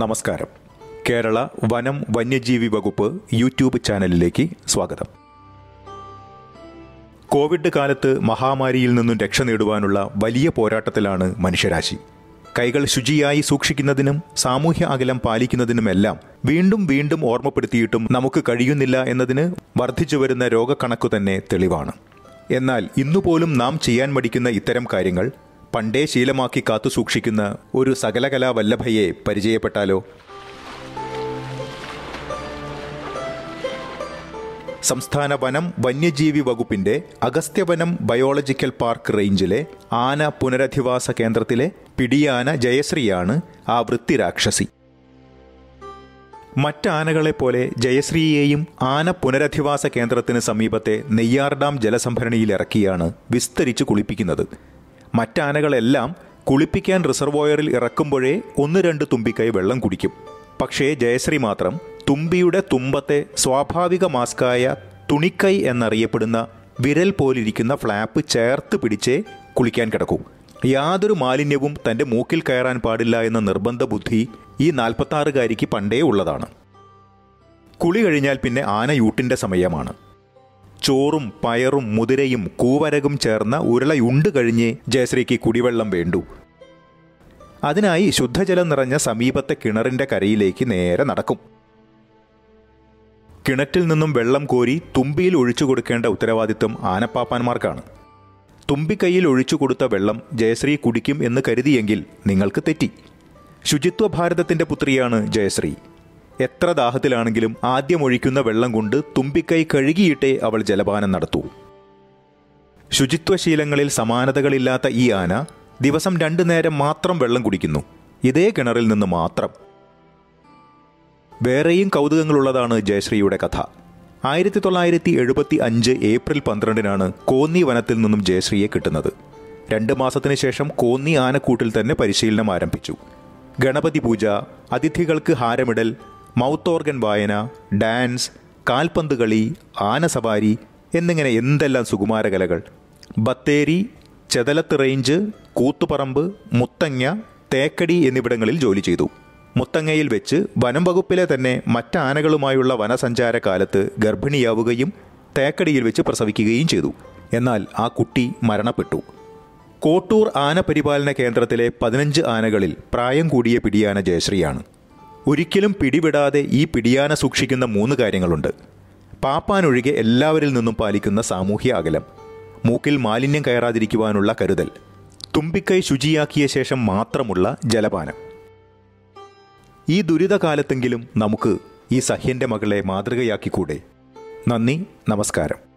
നമസ്കാരം കേരള വനം വന്യജീവി വകുപ്പ് യൂട്യൂബ് ചാനലിലേക്ക് സ്വാഗതം കോവിഡ് കാലത്ത് മഹാമാരിയിൽ നിന്നും രക്ഷ നേടുവാനുള്ള വലിയ പോരാട്ടത്തിലാണ് മനുഷ്യരാശി കൈകൾ ശുചിയായി സൂക്ഷിക്കുന്നതിനും സാമൂഹ്യ അകലം പാലിക്കുന്നതിനുമെല്ലാം വീണ്ടും വീണ്ടും ഓർമ്മപ്പെടുത്തിയിട്ടും നമുക്ക് കഴിയുന്നില്ല എന്നതിന് വർദ്ധിച്ചുവരുന്ന രോഗക്കണക്കു തന്നെ തെളിവാണ് എന്നാൽ ഇന്നുപോലും നാം ചെയ്യാൻ മടിക്കുന്ന ഇത്തരം കാര്യങ്ങൾ പണ്ടേ ശീലമാക്കി കാത്തുസൂക്ഷിക്കുന്ന ഒരു സകലകലാ വല്ലഭയെ പരിചയപ്പെട്ടാലോ സംസ്ഥാന വനം വന്യജീവി വകുപ്പിന്റെ അഗസ്ത്യവനം ബയോളജിക്കൽ പാർക്ക് റേഞ്ചിലെ ആന പുനരധിവാസ കേന്ദ്രത്തിലെ പിടിയാന ജയശ്രീയാണ് ആ വൃത്തിരാക്ഷസി മറ്റാനകളെപ്പോലെ ജയശ്രീയെയും ആന പുനരധിവാസ കേന്ദ്രത്തിന് സമീപത്തെ നെയ്യാർ ഡാം ജലസംഭരണിയിൽ ഇറക്കിയാണ് വിസ്തരിച്ച് കുളിപ്പിക്കുന്നത് മറ്റാനകളെല്ലാം കുളിപ്പിക്കാൻ റിസർവോയറിൽ ഇറക്കുമ്പോഴേ ഒന്ന് രണ്ട് തുമ്പിക്കൈ വെള്ളം കുടിക്കും പക്ഷേ ജയശ്രീ മാത്രം തുമ്പിയുടെ തുമ്പത്തെ സ്വാഭാവിക മാസ്കായ തുണിക്കൈ എന്നറിയപ്പെടുന്ന വിരൽ പോലിരിക്കുന്ന ഫ്ലാപ്പ് ചേർത്ത് പിടിച്ചേ കുളിക്കാൻ കിടക്കൂ യാതൊരു മാലിന്യവും തന്റെ മൂക്കിൽ കയറാൻ പാടില്ല എന്ന നിർബന്ധ ബുദ്ധി ഈ നാൽപ്പത്താറുകാരിക്ക് പണ്ടേ ഉള്ളതാണ് കുളി കഴിഞ്ഞാൽ പിന്നെ ആനയൂട്ടിന്റെ സമയമാണ് ചോറും പയറും മുതിരയും കൂവരകും ചേർന്ന ഉരുളയുണ്ട് കഴിഞ്ഞ് ജയശ്രീക്ക് കുടിവെള്ളം വേണ്ടു അതിനായി ശുദ്ധജലം നിറഞ്ഞ സമീപത്തെ കിണറിന്റെ കരയിലേക്ക് നേരെ നടക്കും കിണറ്റിൽ നിന്നും വെള്ളം കോരി തുമ്പിയിൽ ഒഴിച്ചു കൊടുക്കേണ്ട ഉത്തരവാദിത്വം ആനപ്പാപ്പാന്മാർക്കാണ് തുമ്പിക്കൈയിൽ ഒഴിച്ചു കൊടുത്ത വെള്ളം ജയശ്രീ കുടിക്കും എന്ന് കരുതിയെങ്കിൽ നിങ്ങൾക്ക് തെറ്റി ശുചിത്വ ഭാരതത്തിന്റെ പുത്രിയാണ് ജയശ്രീ എത്ര ദാഹത്തിലാണെങ്കിലും ആദ്യം ഒഴിക്കുന്ന വെള്ളം കൊണ്ട് തുമ്പിക്കൈ കഴുകിയിട്ടേ അവൾ ജലപാനം നടത്തൂ ശുചിത്വശീലങ്ങളിൽ സമാനതകളില്ലാത്ത ഈ ആന ദിവസം രണ്ടു നേരം മാത്രം വെള്ളം കുടിക്കുന്നു ഇതേ കിണറിൽ നിന്ന് മാത്രം വേറെയും കൗതുകങ്ങളുള്ളതാണ് ജയശ്രീയുടെ കഥ ആയിരത്തി തൊള്ളായിരത്തി എഴുപത്തി അഞ്ച് ഏപ്രിൽ പന്ത്രണ്ടിനാണ് കോന്നി വനത്തിൽ നിന്നും ജയശ്രീയെ കിട്ടുന്നത് രണ്ട് മാസത്തിന് ശേഷം കോന്നി ആനക്കൂട്ടിൽ തന്നെ പരിശീലനം ആരംഭിച്ചു ഗണപതി പൂജ അതിഥികൾക്ക് ഹാരമിടൽ മൗത്ത് ഓർഗൻ വായന ഡാൻസ് കാൽപന്ത് കളി ആനസവാരി എന്നിങ്ങനെ എന്തെല്ലാം സുകുമാരകലകൾ ബത്തേരി ചെതലത്ത് റേഞ്ച് കൂത്തുപറമ്പ് മുത്തങ്ങ തേക്കടി എന്നിവിടങ്ങളിൽ ജോലി ചെയ്തു മുത്തങ്ങയിൽ വെച്ച് വനം വകുപ്പിലെ തന്നെ മറ്റാനകളുമായുള്ള വനസഞ്ചാര കാലത്ത് ഗർഭിണിയാവുകയും തേക്കടിയിൽ വെച്ച് പ്രസവിക്കുകയും ചെയ്തു എന്നാൽ ആ കുട്ടി മരണപ്പെട്ടു കോട്ടൂർ ആന പരിപാലന കേന്ദ്രത്തിലെ പതിനഞ്ച് ആനകളിൽ പ്രായം കൂടിയ പിടിയാന ജയശ്രീയാണ് ഒരിക്കലും പിടിവിടാതെ ഈ പിടിയാന സൂക്ഷിക്കുന്ന മൂന്ന് കാര്യങ്ങളുണ്ട് പാപ്പാനൊഴികെ എല്ലാവരിൽ നിന്നും പാലിക്കുന്ന സാമൂഹ്യ അകലം മൂക്കിൽ മാലിന്യം കയറാതിരിക്കുവാനുള്ള കരുതൽ തുമ്പിക്കൈ ശുചിയാക്കിയ ശേഷം മാത്രമുള്ള ജലപാനം ഈ ദുരിതകാലത്തെങ്കിലും നമുക്ക് ഈ സഹ്യന്റെ മകളെ മാതൃകയാക്കിക്കൂടെ നന്ദി നമസ്കാരം